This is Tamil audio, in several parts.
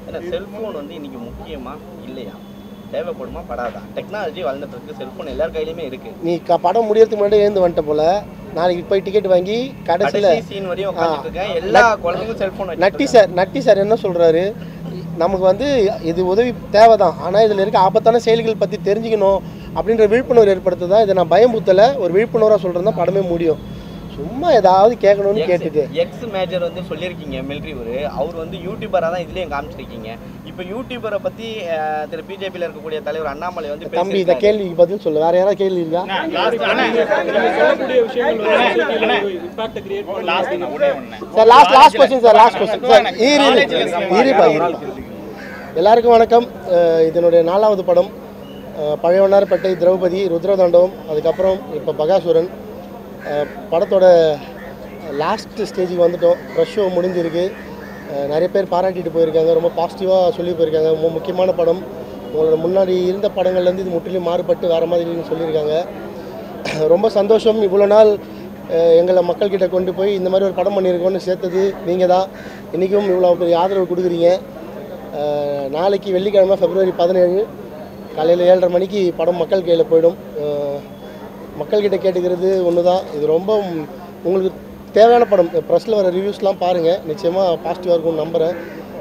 ஏன்னா செல்போன் வந்து இன்னைக்கு முக்கியமா இல்லையா தேவைப்படுமா படாதா டெக்னாலஜி வளர்ந்துட்டு இருக்கு செல்போன் எல்லார் கையிலுமே இருக்கு நீ க படம் முடியறதுக்கு முன்னாடி எழுந்து வந்துட்ட போல நாளைக்கு போய் டிக்கெட் வாங்கி கடைசியில் கடைசி சீன் வரையும் உட்காந்துட்டு இருக்கேன் எல்லா குழந்தைங்களும் cellphone Natty sir Natty sir என்ன சொல்கிறாரு நமக்கு வந்து இது உதவி தேவை தான் ஆனால் இதில் இருக்க ஆபத்தான செயல்கள் பற்றி தெரிஞ்சுக்கணும் அப்படின்ற விழிப்புணர்வு ஏற்படுத்த தான் இதை நான் பயமுறுத்தலை ஒரு விழிப்புணர்வாக சொல்கிறது தான் படமே முடியும் சும்மா ஏதாவது கேட்கணும்னு கேட்டுட்டு எக்ஸ் மேஜர் வந்து சொல்லியிருக்கீங்க மிலிட்ரி ஒரு அவர் வந்து யூடியூபராக தான் இதுலயும் காமிச்சிருக்கீங்க இப்போ யூடியூபரை பத்தி அஹ், திரு பிஜேபியில் இருக்கக்கூடிய தலைவர் அண்ணாமலை வந்து தம்பி இந்த பேசியிருக்காரு. கேள்விக்கு பதில் சொல்லு வேற யாராவது கேள்வி இருக்கா சொல்லக்கூடிய விஷயங்கள் வந்து society-ல ஒரு impact create பண்ணுது. Sir last last question sir last question sir ஈரி ஈரிப்பா ஈரிப்பா எல்லாருக்கும் வணக்கம் அஹ் இதனுடைய நாலாவது படம் அஹ் பழையவனார்பேட்டை திரௌபதி ருத்ரதாண்டவம் அதுக்கப்புறம் இப்போ பகாசுரன் அஹ் படத்தோட லாஸ்ட் ஸ்டேஜுக்கு வந்துட்டோம் ப்ரெஷ் ஷோ முடிஞ்சிருக்கு அஹ் நிறைய பேர் பாராட்டிட்டு போயிருக்காங்க ரொம்ப பாசிட்டிவாக சொல்லி போயிருக்காங்க ரொம்ப முக்கியமான படம் உங்களோட முன்னாடி இருந்த படங்கள்லேருந்து இது முற்றிலும் மாறுபட்டு வேறு மாதிரி சொல்லியிருக்காங்க ரொம்ப சந்தோஷம் இவ்வளோ நாள் அஹ், எங்களை மக்கள்கிட்ட கொண்டு போய் இந்த மாதிரி ஒரு படம் பண்ணியிருக்கோன்னு சேர்த்தது நீங்கள் தான் இன்றைக்கும் இவ்வளோ பெரிய ஆதரவு கொடுக்குறீங்க அஹ், நாளைக்கு வெள்ளிக்கிழமை பிப்ரவரி பதினேழு காலையில் ஏழரை மணிக்கு படம் மக்கள் கையில் போயிடும் அஹ், மக்கள்கிட்ட கேட்டுக்கிறது ஒன்று தான் இது ரொம்ப ம், உங்களுக்கு தேவையான படம் ப்ரெஸ்ஸில் வர ரிவ்யூஸ்லாம் பாருங்கள் நிச்சயமாக பாசிட்டிவாக இருக்கும்னு நம்புகிறேன்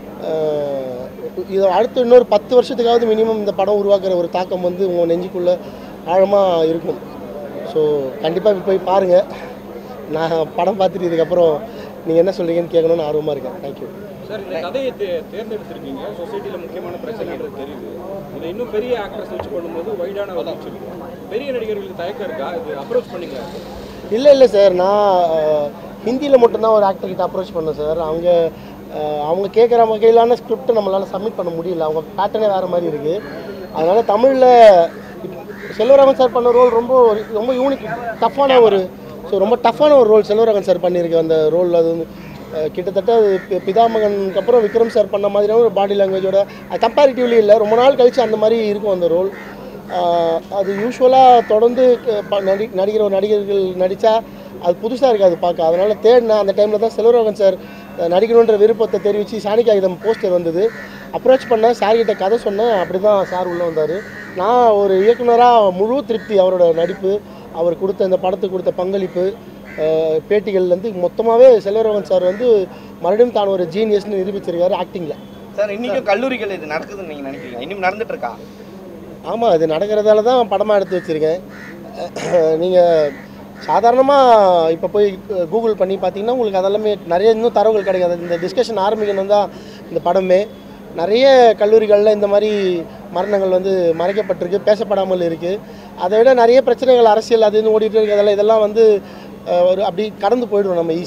அஹ், இது அடுத்து இன்னொரு பத்து வருஷத்துக்காவது மினிமம் இந்த படம் உருவாக்குற ஒரு தாக்கம் வந்து உங்கள் நெஞ்சுக்குள்ளே ஆழமாக இருக்கும் ஸோ கண்டிப்பாக போய் பாருங்கள் நான் படம் பார்த்துட்டு இதுக்கப்புறம் நீங்கள் என்ன சொல்கிறீங்கன்னு கேட்கணும்னு ஆர்வமாக இருக்கேன் தேங்க்யூ சார் இந்த கதையை தே- தேர்ந்தெடுத்திருக்கீங்க சொசைட்டில முக்கியமான பிரச்சனைன்றது தெரியுது இதை இன்னும் பெரிய ஆக்டர்ஸ் வச்சு பண்ணும்போது வைடான வளர்ச்சி இருக்கும் பெரிய நடிகர்களுக்கு தயக்கம் இருக்கா இது அப்ரோச் பண்ணீங்களா இல்லை இல்லை சார் நான் ஹிந்தியில் மட்டும்தான் ஒரு ஆக்டர் கிட்ட அப்ரோச் பண்ணேன் சார் அவங்க அஹ், அவங்க கேட்குற வகையிலான ஸ்கிரிப்டை நம்மளால் சப்மிட் பண்ண முடியல அவங்க பேட்டர்னே வேறு மாதிரி இருக்குது அதனால் தமிழில் செல்வராமன் சார் பண்ண ரோல் ரொம்ப ரொம்ப யூனிக் டஃப்பான ஒரு ஸோ ரொம்ப டஃப்பான ஒரு ரோல் செல்வராமன் சார் பண்ணியிருக்கு அந்த ரோல் அது வந்து அஹ், கிட்டத்தட்ட அது பி- பிதாமகனுக்கு அப்புறம் விக்ரம் சார் பண்ண மாதிரியான ஒரு பாடி லாங்குவேஜோட கம்பேரிட்டிவ்லி இல்லை ரொம்ப நாள் கழிச்சு அந்த மாதிரி இருக்கும் அந்த ரோல் ஆஹ் அது யூஸ்வலாக தொடர்ந்து க- ப- நடி நடிக்கிற ஒரு நடிகர்கள் நடித்தா அது புதுசாக இருக்காது பார்க்க அதனால் தேடினேன் அந்த டைமில் தான் செல்வராகவன் சார் அஹ் நடிக்கணுன்ற விருப்பத்தை தெரிவித்து சாணி காகிதம் போஸ்டர் வந்தது அப்ரோச் பண்ணேன் சார் கிட்ட கதை சொன்னேன் அப்படி தான் சார் உள்ளே வந்தார் நான் ஒரு இயக்குனராக முழு திருப்தி அவரோட நடிப்பு அவர் கொடுத்த இந்த படத்துக்கு கொடுத்த பங்களிப்பு அஹ் பேட்டிகள்லேருந்து மொத்தமாகவே செல்வராகவன் சார் வந்து மறுபடியும் தான் ஒரு ஜீனியஸ்னு நிரூபிச்சிருக்காரு ஆக்டிங்கில் சார் இன்னைக்கும் கல்லூரிகள் இது நடக்குதுன்னு நீங்க நினைக்கிறீங்க இன்னும் நடந்துட்டு இருக்கா ஆமாம் இது நடக்கிறதால தான் படமாக எடுத்து வச்சுருக்கேன் நீங்கள் சாதாரணமாக இப்போ போய் கூகுள் பண்ணி பார்த்தீங்கன்னா உங்களுக்கு அதெல்லாமே நிறைய இன்னும் தரவுகள் கிடைக்காது இந்த டிஸ்கஷன் ஆரம்பிக்கணும் தான் இந்த படமே நிறைய கல்லூரிகளில் இந்த மாதிரி மரணங்கள் வந்து மறைக்கப்பட்டிருக்கு பேசப்படாமல் இருக்குது அதை விட நிறைய பிரச்சனைகள் அரசியல் அது இது ஓடிட்டு இருக்கு அதெல்லாம் இதெல்லாம் வந்து அஹ், ஒரு அப்படி கடந்து போயிடும் நம்ம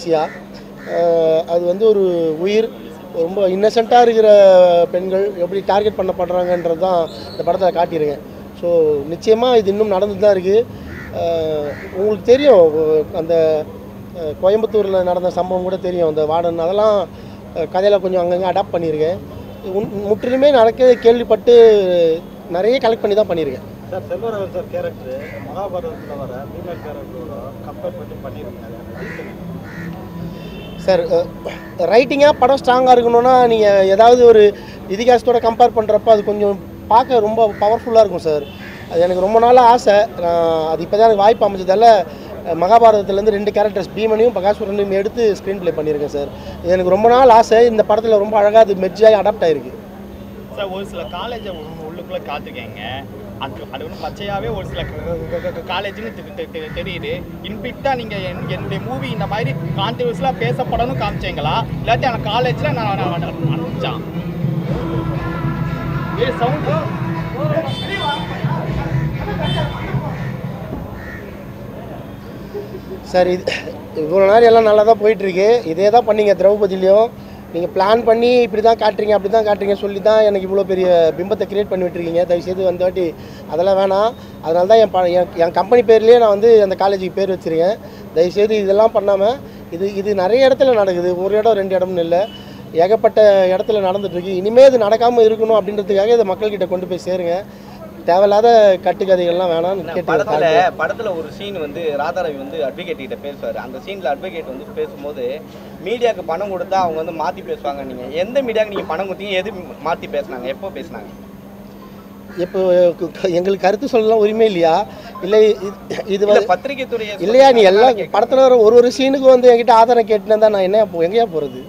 ஈஸியாக அது வந்து ஒரு உயிர் ரொம்ப இன்னசென்ட்டாக இருக்கிற பெண்கள் எப்படி டார்கெட் பண்ணப்படுறாங்கன்றது தான் இந்த படத்தில் காட்டியிருக்கேன் ஸோ நிச்சயமாக இது இன்னும் நடந்துட்டு தான் இருக்குது உங்களுக்கு தெரியும் அந்த அஹ், கோயம்புத்தூரில் நடந்த சம்பவம் கூட தெரியும் அந்த வார்டன் அதெல்லாம் கதையில் கொஞ்சம் அங்கங்கே அடாப்ட் பண்ணியிருக்கேன் உன்- முற்றிலுமே நடக்க கேள்விப்பட்டு நிறைய கலெக்ட் பண்ணி தான் பண்ணியிருக்கேன் சார் செல்வராகவன் சார் கேரக்டர் மகாபாரதத்தில் வர ஃபீமேல் கேரக்டரோட கம்பேர் பண்ணி பண்ணியிருக்காங்க சார் ரைட்டிங்காக படம் ஸ்ட்ராங்காக இருக்கணும்னா நீங்கள் ஏதாவது ஒரு இதிகாசத்தோட கம்பேர் பண்ணுறப்ப அது கொஞ்சம் பார்க்க ரொம்ப பவர்ஃபுல்லாக இருக்கும் சார் அது எனக்கு ரொம்ப நாளாக ஆசை நான் அது இப்போ தான் எனக்கு வாய்ப்பு அமைச்சதால அஹ், மகாபாரதத்துலேருந்து ரெண்டு கேரக்டர்ஸ் பீமனையும் பகாசுரனையும் எடுத்து ஸ்க்ரீன் ப்ளே பண்ணியிருக்கேன் சார் இது எனக்கு ரொம்ப நாள் ஆசை இந்த படத்தில் ரொம்ப அழகாக அது மெர்ஜாகி அடாப்ட் ஆயிருக்கு சார் ஒரு சில காலேஜை உள்ளுக்குள்ளே காத்துக்கங்க அது அது வந்து பச்சையாகவே ஒரு சில காலேஜ்னு தெரியுது இன்பிட்டாக நீங்கள் என்னுடைய மூவி இந்த மாதிரி கான்ட்ரவர்ஸ்லாம் பேசப்படணும் காமிச்சீங்களா இல்லாட்டி அந்த காலேஜில் நான் நான் அனுப்பிச்சான் ஏ சவுண்ட் சார் இது இவ்வளோ நேரம் எல்லாம் நல்லா தான் போயிட்டுருக்கு இதே தான் பண்ணீங்க திரௌபதிலையும் நீங்கள் பிளான் பண்ணி இப்படி தான் காட்டுறீங்க அப்படி தான் காட்டுறீங்க சொல்லி தான் எனக்கு இவ்வளோ பெரிய பிம்பத்தை கிரியேட் பண்ணி விட்டுருக்கீங்க தயவுசெய்து வந்த வாட்டி அதெல்லாம் வேணாம் அதனால தான் என் ப என் என் கம்பெனி பேர்லேயே நான் வந்து அந்த காலேஜுக்கு பேர் வச்சுருக்கேன் தயவுசெய்து இதெல்லாம் பண்ணாமல் இது இது நிறைய இடத்துல நடக்குது ஒரு இடம் ரெண்டு இடம்னு இல்லை ஏகப்பட்ட இடத்துல நடந்துட்டுருக்கு இனிமேல் இது நடக்காமல் இருக்கணும் அப்படின்றதுக்காக இதை மக்கள்கிட்ட கொண்டு போய் சேருங்க தேவையில்லாத கட்டுக்கதைகள்லாம் வேணாம்னு கேட்டு படத்துல படத்துல ஒரு சீன் வந்து ராதாரவி வந்து அட்வொகேட் கிட்ட பேசுவாரு அந்த சீன்ல அட்வொகேட் வந்து பேசும்போது மீடியாக்கு பணம் கொடுத்தா அவங்க வந்து மாத்தி பேசுவாங்க நீங்க எந்த மீடியாக்கு நீங்க பணம் கொடுத்தீங்க எது மாத்தி பேசுனாங்க எப்போ பேசுனாங்க இப்போ எங்களுக்கு கருத்து சொல்லலாம் உரிமை இல்லையா இல்லை இது- இது இல்ல வந்து பத்திரிகை துறையை இல்லையா நீ சொல்லி எல்லாம் கேட்க- படத்தில் வர ஒரு ஒரு சீனுக்கு வந்து என்கிட்ட ஆதாரம் கேட்டுனா நான் என்ன போ- எங்கேயா போகிறது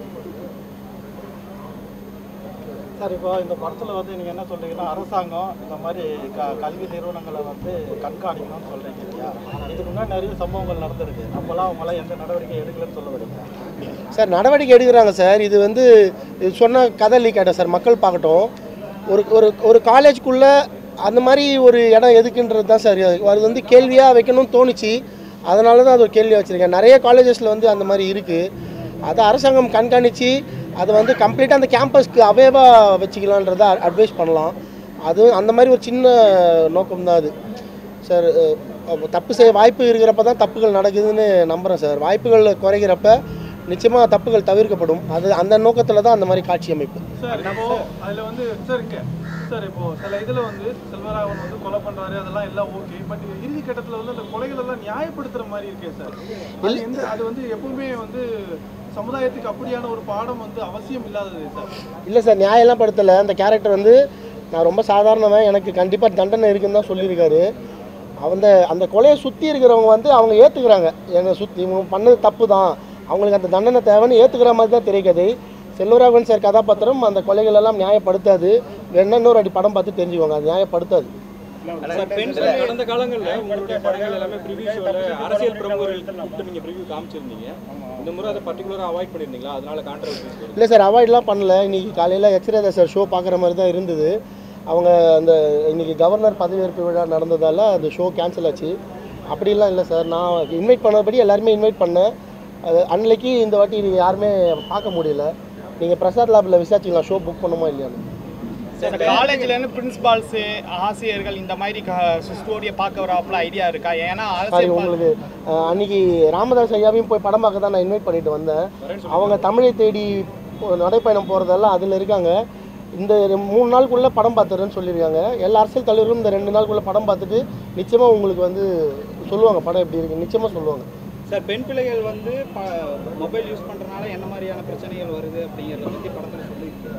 சார் இப்போ இந்த படத்தில் வந்து நீங்கள் என்ன சொல்றீங்கன்னா அரசாங்கம் இந்த மாதிரி க கல்வி நிறுவனங்களை வந்து கண்காணிக்கணும்னு சொல்கிறீங்க இல்லையா இதுக்கு முன்னாடி நிறைய சம்பவங்கள் நடந்திருக்கு அப்போல்லாம் அவங்களாம் எந்த நடவடிக்கை எடுக்கலன்னு சொல்ல வரீங்க சார் நடவடிக்கை எடுக்கிறாங்க சார் இது வந்து இது சொன்ன கதை லீக் ஆகிட்டேன் சார் மக்கள் பார்க்கட்டும் ஒரு ஒரு ஒரு காலேஜ்குள்ளே அந்த மாதிரி ஒரு இடம் எதுக்குன்றது தான் சார் அது வந்து கேள்வியாக வைக்கணும்னு தோணுச்சு அதனால தான் அது ஒரு கேள்வியாக வச்சுருக்கேன் நிறைய காலேஜஸில் வந்து அந்த மாதிரி இருக்குது அதை அரசாங்கம் கண்காணித்து அதை வந்து கம்ப்ளீட்டாக அந்த கேம்பஸ்க்கு அவேவாக வச்சுக்கலான்றதை அட்வைஸ் பண்ணலாம் அது அந்த மாதிரி ஒரு சின்ன நோக்கம் தான் அது சார் அஹ், தப்பு செய்ய வாய்ப்பு இருக்கிறப்ப தான் தப்புகள் நடக்குதுன்னு நம்புகிறேன் சார் வாய்ப்புகள் குறைகிறப்ப நிச்சயமாக தப்புகள் தவிர்க்கப்படும் அது அந்த நோக்கத்தில் தான் அந்த மாதிரி காட்சி அமைப்பு சார் இப்போ அதில் வந்து சார் இங்க சார் இப்போ சில இதில் வந்து செல்வராகவன் வந்து கொலை பண்ணுறாரு அதெல்லாம் எல்லாம் ஓகே பட் இறுதி கட்டத்தில் வந்து அந்த கொலைகள் எல்லாம் நியாயப்படுத்துகிற மாதிரி இருக்கே சார் அது எந்த அது வந்து எப்பவுமே வந்து சமுதாயத்துக்கு அப்படியான ஒரு பாடம் வந்து அவசியம் இல்லாதது சார் இல்லை சார் நியாயம்லாம் படுத்தலை அந்த கேரக்டர் வந்து நான் ரொம்ப சாதாரணவன் எனக்கு கண்டிப்பாக தண்டனை இருக்குன்னு தான் சொல்லியிருக்காரு அந்த அந்த கொலையை சுற்றி இருக்கிறவங்க வந்து அவங்க ஏற்றுக்கிறாங்க எங்கள் சுற்றி இவங்க பண்ணது தப்பு தான் அவங்களுக்கு அந்த தண்டனை தேவைன்னு ஏற்றுக்கிற மாதிரி தான் திரைக்கதை செல்வராகவன் சார் கதாபாத்திரம் அந்த கொலைகள் எல்லாம் நியாயப்படுத்தாது வேணா இன்னொரு அடி படம் பார்த்து தெரிஞ்சுக்கோங்க அது நியாயப்படுத்தாது சார், பெண்கள் கடந்த காலங்கள்ல உங்களுடைய படங்கள் எல்லாமே ப்ரிவியூ ஷோல அரசியல் பிரமுகர்கள் கூப்பிட்டு நீங்க ப்ரிவியூ காமிச்சிருந்தீங்க இந்த முறை அதை பர்டிகுலரா அவாய்ட் பண்ணிருந்தீங்களா அதனால கான்ட்ரவர்சிஸ் வருது இல்லை சார் அவாய்ட்லாம் பண்ணல இன்னைக்கு காலையில் எக்ஸ்ரேதா சார் ஷோ பார்க்குற மாதிரி தான் இருந்தது அவங்க அந்த இன்னைக்கு கவர்னர் பதவியேற்பு விழா நடந்ததால் அந்த ஷோ கேன்சல் ஆச்சு அப்படிலாம் இல்லை சார் நான் இன்வைட் பண்ணபடி எல்லாருமே இன்வைட் பண்ணேன் அது அன்னைக்கு இந்த வாட்டி நீங்கள் யாருமே பார்க்க முடியல நீங்கள் பிரசாத் லேபில் விசாரிச்சிக்கலாம் ஷோ புக் பண்ணுமா இல்லையான்னு இந்த காலேஜ்ல இருந்து பிரின்சிபால்ஸ் ஆசிரியர்கள் இந்த மாதிரி ஸ்டோரியை பார்க்க வராப்புல ஐடியா இருக்கா ஏன்னா சாரி அரசியல் உங்களுக்கு அஹ், அன்னைக்கு ராமதாஸ் ஐயாவையும் போய் படம் பார்க்க தான் நான் இன்வைட் பண்ணிட்டு வந்தேன் அவங்க தமிழை தேடி போ- நடைப்பயணம் போகிறதெல்லாம் அதில் இருக்காங்க இந்த ரெ- மூணு நாளுக்குள்ளே படம் பார்த்துறேன்னு சொல்லியிருக்காங்க எல்லா அரசியல் தலைவரும் இந்த ரெண்டு நாளுக்குள்ளே படம் பார்த்துட்டு நிச்சயமாக உங்களுக்கு வந்து சொல்லுவாங்க படம் எப்படி இருக்கு நிச்சயமாக சொல்லுவாங்க சார் பெண் பிள்ளைகள் வந்து மொபைல் யூஸ் பண்றதுனால என்ன மாதிரியான பிரச்சனைகள் வருது அப்படிங்கிறத பத்தி படத்துல சொல்லியிருக்கேன்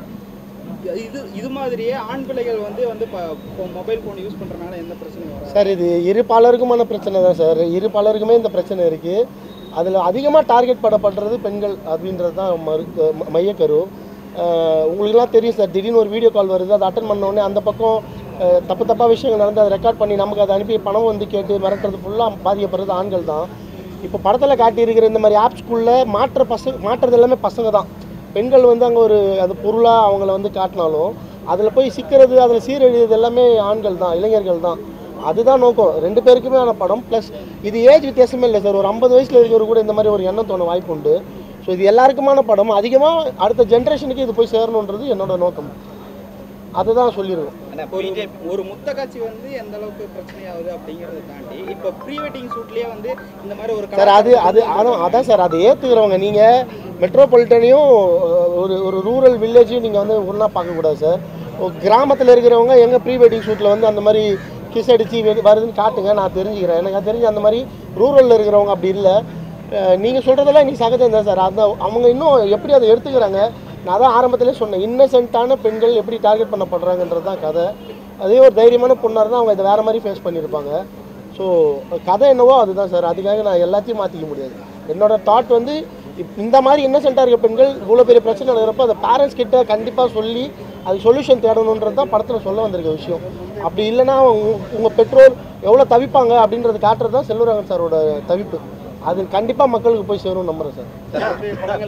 இது இது மாதிரியே ஆண் பிள்ளைகள் வந்து வந்து மொபைல் ஃபோன் யூஸ் பண்றதுனால எந்த பிரச்சனையும் வராது சார் இது இரு பாலருக்குமான பிரச்சனை தான் சார் இரு பாலருக்குமே இந்த பிரச்சனை இருக்குது அதில் அதிகமாக டார்கெட் பண்ணப்படுறது பெண்கள் அப்படின்றது தான் மறு ம- மையக்கரு அஹ் உங்களுக்குலாம் தெரியும் சார் திடீர்னு ஒரு வீடியோ கால் வருது அதை அட்டன் பண்ண உடனே அந்த பக்கம் அஹ், தப்பு தப்பாக விஷயங்கள் நடந்து அதை ரெக்கார்ட் பண்ணி நமக்கு அதை அனுப்பி பணம் வந்து கேட்டு மிரட்டுறது ஃபுல்லாக பாதிக்கப்படுறது ஆண்கள் தான் இப்போ படத்தில் காட்டியிருக்கிற இந்த மாதிரி ஆப்ஸ்குள்ளே மாற்ற பசங்க மாற்றுறது எல்லாமே பசங்க தான் பெண்கள் வந்து அங்கே ஒரு அது பொருளாக அவங்கள வந்து காட்டினாலும் அதில் போய் சிக்கிறது அதில் சீரழிறது எல்லாமே ஆண்கள் தான் இளைஞர்கள் தான் அதுதான் நோக்கம் ரெண்டு பேருக்குமே ஆன படம் ப்ளஸ் இது ஏஜ் வித்தியாசமே இல்லை சார் ஒரு ஐம்பது வயசில் இருக்கிறவர் கூட இந்த மாதிரி ஒரு எண்ணம் தோண வாய்ப்பு உண்டு ஸோ இது எல்லாருக்குமான படம் அதிகமாக அடுத்த ஜென்ரேஷனுக்கு இது போய் சேரணுன்றது என்னோட நோக்கம் அதுதான் சொல்லியிருக்கோம் ஆனா ஒரு பிஜேபி ஒரு முத்த காட்சி வந்து எந்த அளவுக்கு பிரச்சனையாகுது அப்படிங்கறத தாண்டி இப்போ ப்ரீ வெட்டிங் ஷூட்லயே வந்து இந்த மாதிரி ஒரு சார் அது அது அதான் அதான் சார் அதை ஏற்றுக்கிறவங்க நீங்கள் மெட்ரோபாலிட்டனையும் ஒரு ஒரு ரூரல் வில்லேஜையும் நீங்கள் வந்து ஒன்றா பார்க்கக்கூடாது சார் கிராமத்தில் இருக்கிறவங்க எங்கள் ப்ரீ வெட்டிங் ஷூட்டில் வந்து அந்த மாதிரி கிஸ் அடித்து வருதுன்னு காட்டுங்க நான் தெரிஞ்சுக்கிறேன் எனக்கு அது தெரிஞ்சு அந்த மாதிரி ரூரலில் இருக்கிறவங்க அப்படி இல்லை நீங்கள் சொல்கிறதெல்லாம் இன்னைக்கு சகஜம் தான் சார் அந்த அவங்க இன்னும் எப்படி அதை எடுத்துக்கிறாங்க நான் தான் ஆரம்பத்திலே சொன்னேன் இன்னசென்ட்டான பெண்கள் எப்படி டார்கெட் பண்ணப்படுறாங்கன்றது தான் கதை அதே ஒரு தைரியமான பொண்ணாக இருந்தால் அவங்க இதை வேறு மாதிரி ஃபேஸ் பண்ணியிருப்பாங்க ஸோ கதை என்னவோ அதுதான் சார் அதுக்காக நான் எல்லாத்தையும் மாற்றிக்க முடியாது என்னோட தாட் வந்து இப்- இந்த மாதிரி இன்னசென்ட்டாக இருக்க பெண்கள் இவ்வளோ பெரிய பிரச்சனை நடக்கிறப்ப அதை பேரண்ட்ஸ் கிட்ட கண்டிப்பாக சொல்லி அதுக்கு சொல்யூஷன் தேடணுன்றது தான் படத்தில் சொல்ல வந்திருக்க விஷயம் அப்படி இல்லைன்னா உங்கள் பெற்றோர் எவ்வளோ தவிப்பாங்க அப்படின்றது காட்டுறது தான் செல்வராகவன் சாரோட தவிப்பு அது கண்டிப்பாக மக்களுக்கு போய் சேரும் நம்புறேன் சார்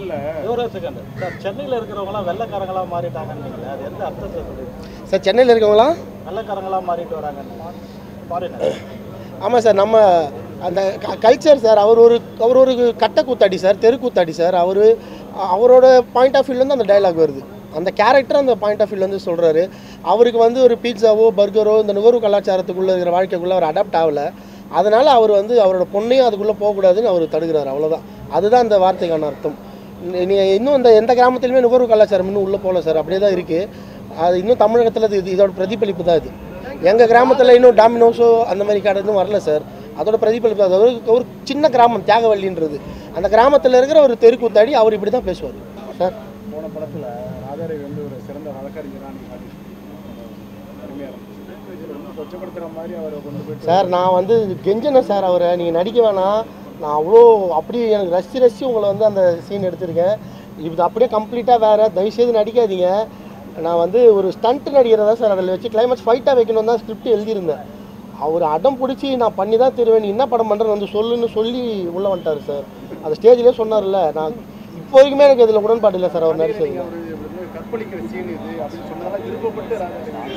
ஒரு செகண்ட் சார் சென்னையில் இருக்கிறவங்களாம் வெள்ளைக்காரங்களா மாறிட்டாங்கன்னு அது எந்த அர்த்தத்தில் சொல்லுங்க சார் சென்னையில் இருக்கவங்களாம் வெள்ளைக்காரங்களா மாறிட்டு வராங்கன்னு ஃபாரினர் ஆமாம் சார் நம்ம அந்த கல்ச்சர் சார் அவர் ஒரு அவர் ஒரு கட்ட கூத்தாடி சார் தெரு கூத்தாடி சார் அவர் அவரோட பாயிண்ட் ஆஃப் வியூலேருந்து அந்த டயலாக் வருது அந்த கேரக்டர் அந்த பாயிண்ட் ஆஃப் வியூலேருந்து சொல்கிறாரு அவருக்கு வந்து ஒரு பீட்சாவோ பர்கரோ இந்த நுகர்வு கலாச்சாரத்துக்குள்ளே இருக்கிற வாழ்க்கைக்குள்ளே அவர் அடாப்ட் ஆகலை அதனால் அவர் வந்து அவரோட பொண்ணையும் அதுக்குள்ளே போகக்கூடாதுன்னு அவர் தடுக்கிறார் அவ்வளோதான் அதுதான் அந்த வார்த்தைக்கான அர்த்தம் நீங்கள் இன்னும் இந்த எந்த கிராமத்துலையுமே நுகர்வு கலாச்சாரம் இன்னும் உள்ளே போகல சார் அப்படியே தான் இருக்குது அது இன்னும் தமிழகத்தில் இது இதோட பிரதிபலிப்பு தான் இது எங்கள் கிராமத்தில் இன்னும் டாமினோஸோ அந்த மாதிரி கடை இன்னும் வரல சார் அதோட பிரதிபலிப்பு அது ஒரு ஒரு சின்ன கிராமம் தியாகவல்லின்றது அந்த கிராமத்தில் இருக்கிற ஒரு தெருக்கூத்தாடி அவர் இப்படி தான் பேசுவார் சார் போன படத்துல ராதாரவி வந்து ஒரு சிறந்த வழக்கறிஞராக நீங்க காட்டியிருக்கீங்க அருமையா இருந்துச்சு இதுல வந்து கொச்சப்படுத்துற மாதிரி அவரை கொண்டு போயிட்டு சார் நான் வந்து கெஞ்சனேன் சார் அவரை நீங்கள் நடிக்க வேணாம் நான் அவ்வளோ அப்படி எனக்கு ரசித்து ரசித்து உங்களை வந்து அந்த சீன் எடுத்திருக்கேன் இது அப்படியே கம்ப்ளீட்டாக வேறு தயவுசெய்து நடிக்காதீங்க நான் வந்து ஒரு ஸ்டண்ட் நடிகரை தான் சார் அதில் வச்சு கிளைமேக்ஸ் ஃபைட்டாக வைக்கணும் தான் ஸ்கிரிப்ட் எழுதியிருந்தேன் அவர் அடம் பிடிச்சி நான் பண்ணி தான் தருவேன் நீ என்ன படம் பண்ணுறேன்னு வந்து சொல்லுன்னு சொல்லி உள்ளே வந்துட்டார் சார் அந்த ஸ்டேஜ்லேயே சொன்னார்ல நான் இப்போ வரைக்குமே எனக்கு இதில் உடன்பாடு இல்லை சார் அவர் நடிச்சது ஒரு வந்து கற்பழிக்கிற சீன் இது அப்படின்னு சொன்னாலும் விருப்பப்பட்டு ராதாரவி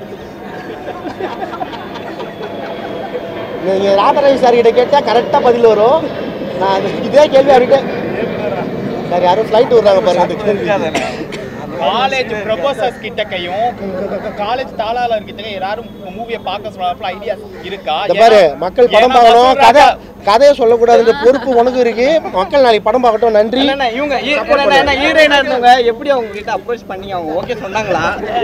நீங்கள் ராதரவி சார் கிட்ட கேட்டால் கரெக்டாக பதில் வரும் நான் அது- இதே கேள்வி அவர்கிட்ட சார் யாரும் ஃப்ளைட் விடுறாங்க பாருங்க அந்த கேள்வி காலேஜ் ப்ரொபோசர்ஸ் கிட்டக்கையும் காலேஜ் தாளாளர் கிட்ட யாரும் மூவியை பார்க்க சொல்ல ஐடியா இருக்கா இந்த பாரு ஏன்னா- மக்கள் படம் ஏன்னா பார்க்கணும் வசூல் கதை ராஜா- கதையை சொல்லக்கூடாதுன்ற பொறுப்பு உனக்கு இருக்கு மக்கள் நாளைக்கு படம் பார்க்கட்டும் நன்றி என்னண்ணா இவங்க ஹீரோயினா இருந்தவங்க எப்படி அவங்க கிட்ட அப்ரோச் பண்ணி அவங்க ஓகே சொன்னாங்களா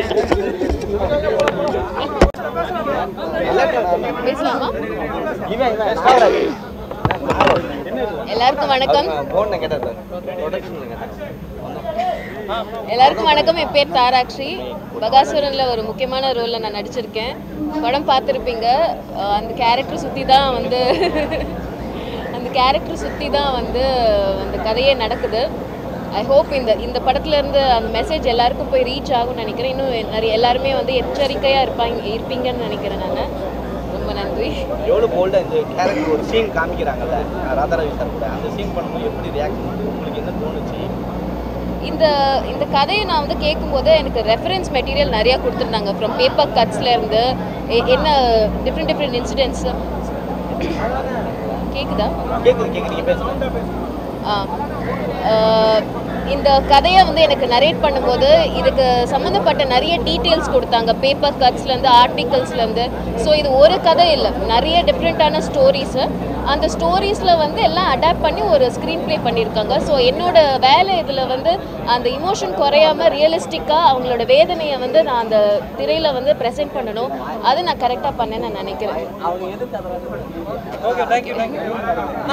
பேசலாமா இவன் இவன் ஸ்டார் எல்லாருக்கும் வணக்கம் போன் கேட்டேன் சார் ப்ரொடக்ஷன் கேட்டேன் எல்லாருக்கும் வணக்கம் என் பேர் தாராக்ஷி பகாசுரனில் ஒரு முக்கியமான ரோலில் நான் நடிச்சிருக்கேன் படம் பார்த்துருப்பீங்க அஹ் அந்த கேரக்டர் சுற்றி தான் வந்து அந்த கேரக்டர் சுற்றி தான் வந்து அந்த கதையே நடக்குது ஐ ஹோப் இந்த இந்த படத்துல இருந்து அந்த மெசேஜ் எல்லாருக்கும் போய் ரீச் ஆகும்னு நினைக்கிறேன் இன்னும் நிறைய எல்லாருமே வந்து எச்சரிக்கையாக இருப்பாங்க இருப்பீங்கன்னு நினைக்கிறேன் நான் ரொம்ப நன்றி எவ்வளோ போல்டாக இந்த கேரக்டர் ஒரு சீன் காமிக்கிறாங்கல்ல ராதாரவி சார் கூட அந்த சீன் பண்ணும்போது எப்படி ரியாக்ஷன் வந்து உங்களுக்கு என்ன தோணுச்சு இந்த இந்த கதையை நான் வந்து கேட்கும்போது எனக்கு ரெஃபரன்ஸ் மெட்டீரியல் நிறையா கொடுத்துருந்தாங்க ஃப்ரம் பேப்பர் கட்ஸ்லேருந்து என்ன டிஃப்ரெண்ட் டிஃப்ரெண்ட் இன்சிடென்ட்ஸ் கேட்குதா கேட்குது கேட்குது நீங்கள் பேசுங்க ஆ. ஆஹ் இந்த கதையை வந்து எனக்கு நரேட் பண்ணும்போது இதுக்கு சம்மந்தப்பட்ட நிறைய டீட்டெயில்ஸ் கொடுத்தாங்க பேப்பர் கட்ஸ்லேருந்து ஆர்டிகல்ஸ்லேருந்து ஸோ இது ஒரு கதை இல்லை நிறைய டிஃப்ரெண்ட்டான ஸ்டோரிஸு அந்த ஸ்டோரிஸில் வந்து எல்லாம் அடாப்ட் பண்ணி ஒரு ஸ்க்ரீன் ப்ளே பண்ணியிருக்காங்க ஸோ என்னோட வேலை இதில் வந்து அந்த இமோஷன் குறையாம ரியலிஸ்டிக்காக அவங்களோட வேதனையை வந்து நான் அந்த திரையில் வந்து ப்ரெசென்ட் பண்ணணும் அதை நான் கரெக்டாக பண்ணேன்னு நான் நினைக்கிறேன் அவங்க எதுக்கு அதை ஓகே தேங்க்யூ தேங்க்யூ